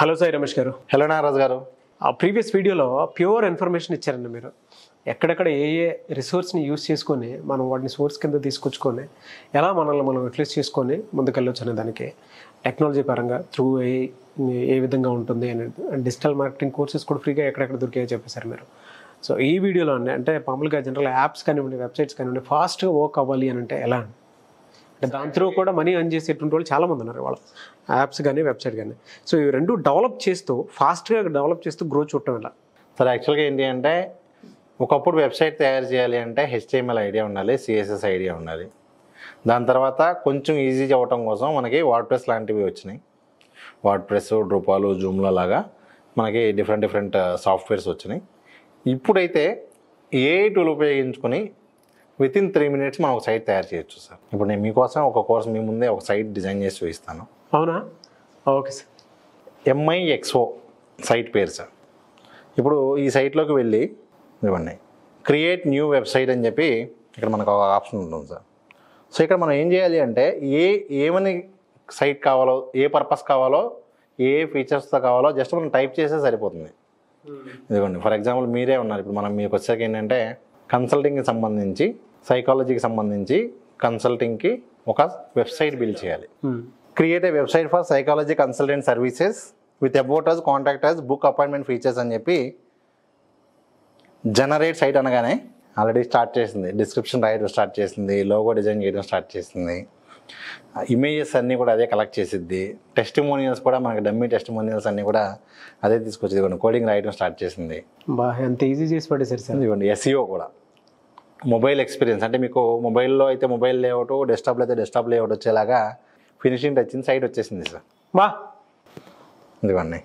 hello Sai Ramesh గారు hello Nagaraju గారు ఆ ప్రీవియస్ వీడియోలో ప్యూర్ ఇన్ఫర్మేషన్ ఇచ్చారండి మీరు ఎక్కడెక్కడ ఏ ఏ రిసోర్స్ని యూస్ చేసుకొని మనం వాటిని సోర్స్ కింద తీసుకొచ్చుకొని ఎలా మనల్ని మనం యూటిలైజ్ చేసుకొని ముందుకెళ్ళొచ్చు అనే దానికి టెక్నాలజీ పరంగా త్రూ ఏ ఏ విధంగా ఉంటుంది అనేది డిజిటల్ మార్కెటింగ్ కోర్సెస్ కూడా ఫ్రీగా ఎక్కడెక్కడ దొరికాయో చెప్పేశారు మీరు సో ఈ వీడియోలో అండి అంటే మామూలుగా జనరల్ యాప్స్ కానివ్వండి వెబ్సైట్స్ కానివ్వండి ఫాస్ట్గా వర్క్ అవ్వాలి అని అంటే ఎలా అంటే దాని త్రూ కూడా మనీ అర్న్ చేసేటువంటి వాళ్ళు చాలా మంది ఉన్నారు వాళ్ళ యాప్స్ కానీ వెబ్సైట్ కానీ సో ఇవి రెండు డెవలప్ చేస్తూ ఫాస్ట్గా డెవలప్ చేస్తూ గ్రో చూడటం ఎలా సార్ యాక్చువల్గా ఏంటి అంటే ఒకప్పుడు వెబ్సైట్ తయారు చేయాలి అంటే హెచ్టిఎంఎల్ ఐడియా ఉండాలి సిఎస్ఎస్ ఐడియా ఉండాలి దాని తర్వాత కొంచెం ఈజీ అవ్వటం కోసం మనకి వార్డ్ ప్రెస్ లాంటివి వచ్చినాయి వార్డ్ ప్రెస్ డ్రూపాలు జూమ్లో లాగా మనకి డిఫరెంట్ డిఫరెంట్ సాఫ్ట్వేర్స్ వచ్చినాయి ఇప్పుడైతే ఏ టూల్ ఉపయోగించుకొని విత్ ఇన్ త్రీ మినిట్స్ మనం ఒక సైట్ తయారు చేయొచ్చు సార్ ఇప్పుడు నేను మీకోసం ఒక కోర్స్ మీ ముందే ఒక సైట్ డిజైన్ చేసి చూపిస్తాను అవునా ఓకే సార్ ఎంఐఎక్స్ఓ సైట్ పేరు సార్ ఇప్పుడు ఈ సైట్లోకి వెళ్ళి ఇవ్వండి క్రియేట్ న్యూ వెబ్సైట్ అని చెప్పి ఇక్కడ మనకు ఒక ఆప్షన్ ఉంటుంది సార్ సో ఇక్కడ మనం ఏం చేయాలి అంటే ఏ ఏమని సైట్ కావాలో ఏ పర్పస్ కావాలో ఏ ఫీచర్స్తో కావాలో జస్ట్ మనం టైప్ చేస్తే సరిపోతుంది ఇదిగోండి ఫర్ ఎగ్జాంపుల్ మీరే ఉన్నారు ఇప్పుడు మనం మీకు వచ్చాక ఏంటంటే కన్సల్టింగ్కి సంబంధించి సైకాలజీకి సంబంధించి కన్సల్టింగ్కి ఒక వెబ్సైట్ బిల్డ్ చేయాలి create a website for psychology consultant services with about us contact us book appointment features అని చెప్పి జనరేట్ సైట్ అనగానే ఆల్రెడీ స్టార్ట్ చేసింది డిస్క్రిప్షన్ రాయడం స్టార్ట్ చేసింది లోగో డిజైన్ చేయడం స్టార్ట్ చేసింది ఇమేజెస్ అన్నీ కూడా అదే కలెక్ట్ చేసిద్ది టెస్టిమోనియల్స్ కూడా మనకి డమ్మీ టెస్టిమోనియల్స్ అన్నీ కూడా అదే తీసుకొచ్చింది కోడింగ్ రాయడం స్టార్ట్ చేసింది బా ఎంత ఈజీ చేసి పడేశారు సార్ ఇదిగోండి ఎస్ఈఓ కూడా మొబైల్ ఎక్స్పీరియన్స్ అంటే మీకు మొబైల్లో అయితే మొబైల్ లేఅవుట్ డెస్క్టాప్లో అయితే డెస్క్టాప్ లేఅవుట్ వచ్చేలాగా ఫినిషింగ్ టచ్ సైట్ వచ్చేసింది సార్ బా ఇదిగోండి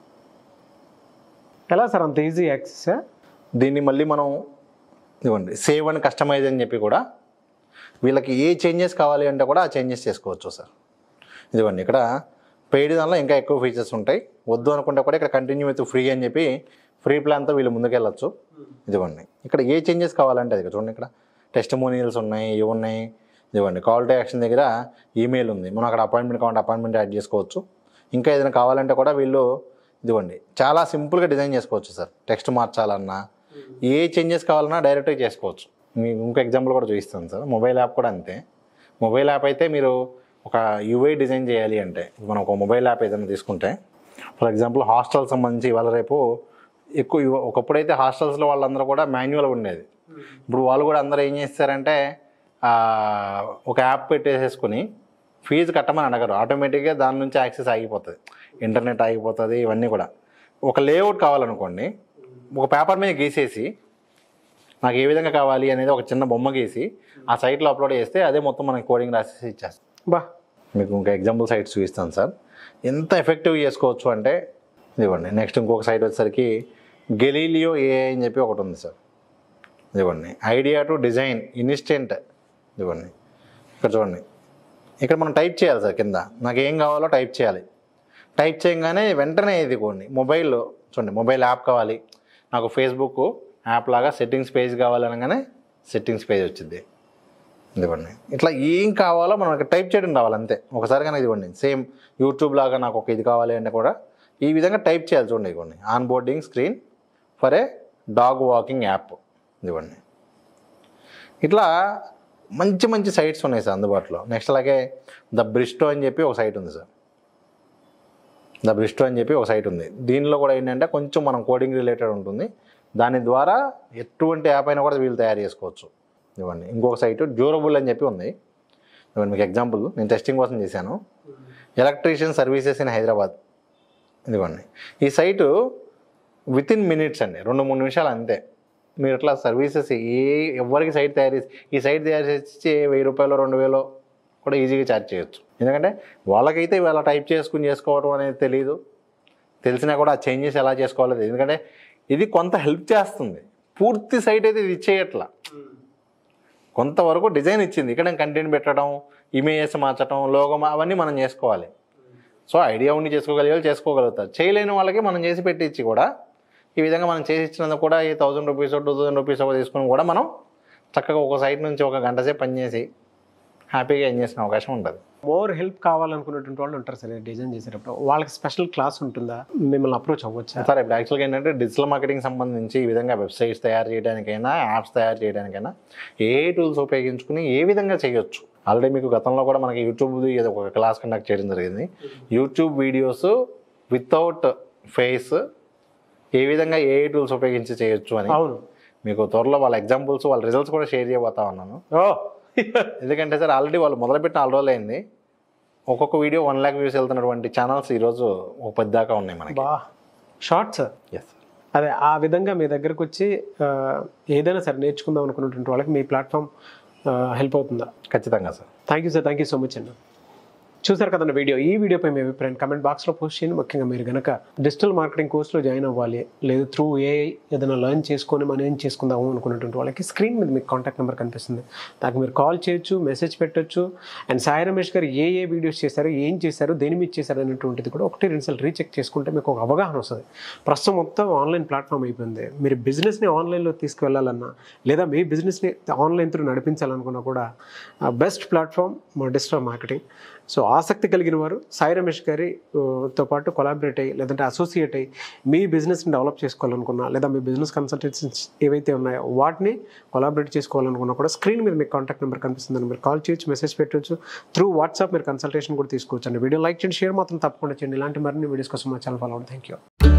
ఎలా సార్ అంత ఈజీ యాక్సెస్ దీన్ని మళ్ళీ మనం ఇదిగోండి సేవ్ అండ్ కస్టమైజ్ అని చెప్పి కూడా వీళ్ళకి ఏ చేంజెస్ కావాలి అంటే కూడా ఆ చేంజెస్ చేసుకోవచ్చు సార్ ఇదిగోండి ఇక్కడ పెయిడ్ దానిలో ఇంకా ఎక్కువ ఫీచర్స్ ఉంటాయి వద్దు అనుకుంటే కూడా ఇక్కడ కంటిన్యూ విత్ ఫ్రీ అని చెప్పి ఫ్రీ ప్లాన్తో వీళ్ళు ముందుకెళ్ళచ్చు ఇదిగోండి ఇక్కడ ఏ చేంజెస్ కావాలంటే అది చూడండి ఇక్కడ టెస్టిమోనియల్స్ ఉన్నాయి ఇవి ఉన్నాయి ఇదిగోండి కాల్ టు యాక్షన్ దగ్గర ఈమెయిల్ ఉంది మనం అక్కడ అపాయింట్మెంట్ కావాలంటే అపాయింట్మెంట్ యాడ్ చేసుకోవచ్చు ఇంకా ఏదైనా కావాలంటే కూడా వీళ్ళు ఇదిగోండి చాలా సింపుల్గా డిజైన్ చేసుకోవచ్చు సార్ టెక్స్ట్ మార్చాలన్నా ఏ చేంజెస్ కావాలన్నా డైరెక్ట్గా చేసుకోవచ్చు మీకు ఇంకో ఎగ్జాంపుల్ కూడా చూపిస్తాను సార్ మొబైల్ యాప్ కూడా అంతే మొబైల్ యాప్ అయితే మీరు ఒక యూఐ డిజైన్ చేయాలి అంటే మనం ఒక మొబైల్ యాప్ ఏదైనా తీసుకుంటే ఫర్ ఎగ్జాంపుల్ హాస్టల్ సంబంధించి ఇవాళ రేపు ఎక్కువ ఇవ- ఒకప్పుడైతే హాస్టల్స్లో వాళ్ళందరూ కూడా మాన్యువల్ ఉండేది ఇప్పుడు వాళ్ళు కూడా అందరూ ఏం చేస్తారంటే ఆ, ఒక యాప్ పెట్టేసేసుకుని ఫీజు కట్టమని అడగరు ఆటోమేటిక్గా దాని నుంచి యాక్సెస్ ఆగిపోతుంది ఇంటర్నెట్ ఆగిపోతుంది ఇవన్నీ కూడా ఒక లేఅవుట్ కావాలనుకోండి ఒక పేపర్ మీద గీసేసి నాకు ఏ విధంగా కావాలి అనేది ఒక చిన్న బొమ్మ గీసి ఆ సైట్లో అప్లోడ్ చేస్తే అదే మొత్తం మనకి కోడింగ్ రాసేసి ఇచ్చేస్తాం బా మీకు ఇంకా ఎగ్జాంపుల్ సైట్స్ చూపిస్తాను సార్ ఎంత ఎఫెక్టివ్ చేసుకోవచ్చు అంటే ఇదిగోండి నెక్స్ట్ ఇంకొక సైట్ వచ్చేసరికి గెలీలియో ఏఐ అని చెప్పి ఒకటి ఉంది సార్ ఇదిగోండి ఐడియా టు డిజైన్ ఇన్స్టెంట్ ఇదిగోండి ఇక్కడ చూడండి ఇక్కడ మనం టైప్ చేయాలి సార్ కింద నాకు ఏం కావాలో టైప్ చేయాలి టైప్ చేయగానే వెంటనే ఇదిగోండి మొబైల్లో చూడండి మొబైల్ యాప్ కావాలి నాకు ఫేస్బుక్ యాప్ లాగా సెట్టింగ్స్ పేజ్ కావాలి అనగానే సెట్టింగ్స్ పేజ్ వచ్చింది ఇదిగోండి ఇట్లా ఏం కావాలో మనం ఇక్కడ టైప్ చేయడం రావాలి అంతే ఒకసారి కానీ ఇదిగోండి సేమ్ యూట్యూబ్ లాగా నాకు ఒక ఇది కావాలి అంటే కూడా ఈ విధంగా టైప్ చేయాలి చూడండి ఇదిగోండి onboarding screen for a dog walking app ఇదిగోండి ఇట్లా మంచి మంచి సైట్స్ ఉన్నాయి సార్ అందుబాటులో నెక్స్ట్ అలాగే ద బ్రిస్టో అని చెప్పి ఒక సైట్ ఉంది సార్ ద బ్రిస్టో అని చెప్పి ఒక సైట్ ఉంది దీనిలో కూడా ఏంటంటే కొంచెం మనం కోడింగ్ రిలేటెడ్ ఉంటుంది దాని ద్వారా ఎటువంటి యాప్ అయినా కూడా వీళ్ళు తయారు చేసుకోవచ్చు ఇవ్వండి ఇంకొక సైటు డ్యూరబుల్ అని చెప్పి ఉంది ఇవ్వండి మీకు ఎగ్జాంపుల్ నేను టెస్టింగ్ కోసం చేశాను ఎలక్ట్రీషియన్ సర్వీసెస్ ఇన్ హైదరాబాద్ ఇదిగోండి ఈ సైటు విత్ ఇన్ మినిట్స్ అండి రెండు మూడు నిమిషాలు అంతే మీరు ఇట్లా సర్వీసెస్ ఏ ఎవరికి సైట్ తయారు చేసి ఈ సైట్ తయారు చేసి వెయ్యి రూపాయలు రెండు వేలు కూడా ఈజీగా ఛార్జ్ చేయొచ్చు ఎందుకంటే వాళ్ళకైతే ఇలా టైప్ చేసుకుని చేసుకోవడం అనేది తెలియదు తెలిసినా కూడా ఆ చేంజెస్ ఎలా చేసుకోవాలో తెలియదు ఎందుకంటే ఇది కొంత హెల్ప్ చేస్తుంది పూర్తి సైట్ అయితే ఇది ఇచ్చేయట్లా కొంతవరకు డిజైన్ ఇచ్చింది ఇక్కడ కంటెంట్ పెట్టడం ఇమేజెస్ మార్చడం లోగో అవన్నీ మనం చేసుకోవాలి సో ఐడియా ఉండి చేసుకోగలిగే వాళ్ళు చేసుకోగలుగుతారు చేయలేని వాళ్ళకి మనం చేసి పెట్టించి కూడా ఈ విధంగా మనం చేసి ఇచ్చినందుకు కూడా ఈ thousand rupees two thousand rupees తీసుకుని కూడా మనం చక్కగా ఒక సైట్ నుంచి ఒక గంట సేపు పనిచేసి హ్యాపీగా ఎంజాయ్ చేసిన అవకాశం ఉంటుంది మోర్ హెల్ప్ కావాలనుకున్నటువంటి వాళ్ళు ఉంటారు సరే డిజైన్ చేసేటప్పుడు వాళ్ళకి స్పెషల్ క్లాస్ ఉంటుందా మిమ్మల్ని అప్రోచ్ అవ్వచ్చా సార్ ఇప్పుడు యాక్చువల్గా ఏంటంటే డిజిటల్ మార్కెటింగ్ సంబంధించి ఈ విధంగా వెబ్సైట్స్ తయారు చేయడానికైనా యాప్స్ తయారు చేయడానికైనా ఏ టూల్స్ ఉపయోగించుకుని ఏ విధంగా చేయొచ్చు ఆల్రెడీ మీకు గతంలో కూడా మనకి యూట్యూబ్ది ఏదో ఒక క్లాస్ కండక్ట్ చేయడం జరిగింది యూట్యూబ్ వీడియోస్ వితౌట్ ఫేస్ ఏ విధంగా ఏ టూల్స్ ఉపయోగించి చేయొచ్చు అని అవును మీకు త్వరలో వాళ్ళ ఎగ్జాంపుల్స్ వాళ్ళ రిజల్ట్స్ కూడా షేర్ చేయబోతా ఉన్నాను ఓ ఎందుకంటే సార్ ఆల్రెడీ వాళ్ళు మొదలుపెట్టిన నాలుగు రోజులు అయింది ఒక్కొక్క వీడియో వన్ ల్యాక్ వ్యూస్ వెళ్తున్నటువంటి ఛానల్స్ ఈరోజు ఒక పెద్ద దాకా ఉన్నాయి మనకి బా షార్ట్స్ ఎస్ అదే ఆ విధంగా మీ దగ్గరకు వచ్చి ఆ, ఏదైనా సరే నేర్చుకుందాం అనుకున్నటువంటి వాళ్ళకి మీ ప్లాట్ఫామ్ హెల్ప్ అవుతుందా ఖచ్చితంగా sir thank you sir thank you so much అండి చూసారు కదండి వీడియో ఈ వీడియోపై మీ అభిప్రాయం కమెంట్ బాక్స్లో పోస్ట్ చేయండి ముఖ్యంగా మీరు కనుక డిజిటల్ మార్కెటింగ్ కోర్సులో జాయిన్ అవ్వాలి లేదు త్రూ ఏఐ ఏదైనా లర్న్ చేసుకొని మనం ఏం చేసుకుందాము అనుకున్నటువంటి వాళ్ళకి స్క్రీన్ మీద మీకు కాంటాక్ట్ నెంబర్ కనిపిస్తుంది దానికి మీరు కాల్ చేయొచ్చు మెసేజ్ పెట్టొచ్చు అండ్ సాయి రమేష్ గారు ఏ ఏ వీడియోస్ చేశారు ఏం చేశారు దేని మీద చేశారు అనేటువంటిది కూడా ఒకటి రెండు సార్లు రీచెక్ చేసుకుంటే మీకు ఒక అవగాహన వస్తుంది ప్రస్తుతం మొత్తం ఆన్లైన్ ప్లాట్ఫామ్ అయిపోయింది మీరు బిజినెస్ని ఆన్లైన్లో తీసుకువెళ్ళాలన్నా లేదా మీ బిజినెస్ని ఆన్లైన్ త్రూ నడిపించాలనుకున్నా కూడా బెస్ట్ ప్లాట్ఫామ్ మా డిజిటల్ మార్కెటింగ్ సో ఆసక్తి కలిగిన వారు సాయి రమేష్ గారి ఆ, తో పాటు కొలాబరేట్ అయ్యి లేదంటే అసోసియేట్ అయ్యి మీ బిజినెస్ని డెవలప్ చేసుకోవాలనుకున్నా లేదా మీ బిజినెస్ కన్సల్టెన్సీస్ ఏవైతే ఉన్నాయో వాటిని కొలాబరేట్ చేసుకోవాలనుకున్నా కూడా స్క్రీన్ మీద మీకు కాంటాక్ట్ నెంబర్ కనిపిస్తుందని మీరు కాల్ చేయొచ్చు మెసేజ్ పెట్టవచ్చు త్రూ వాట్సాప్ మీరు కన్సల్టేషన్ కూడా తీసుకోవచ్చు అండి వీడియో లైక్ చేయండి షేర్ మాత్రం తప్పకుండా చేయండి ఇలాంటి మరిన్ని వీడియోస్ కోసం మా ఛానల్ ఫాలో అవ్వండి థ్యాంక్ యూ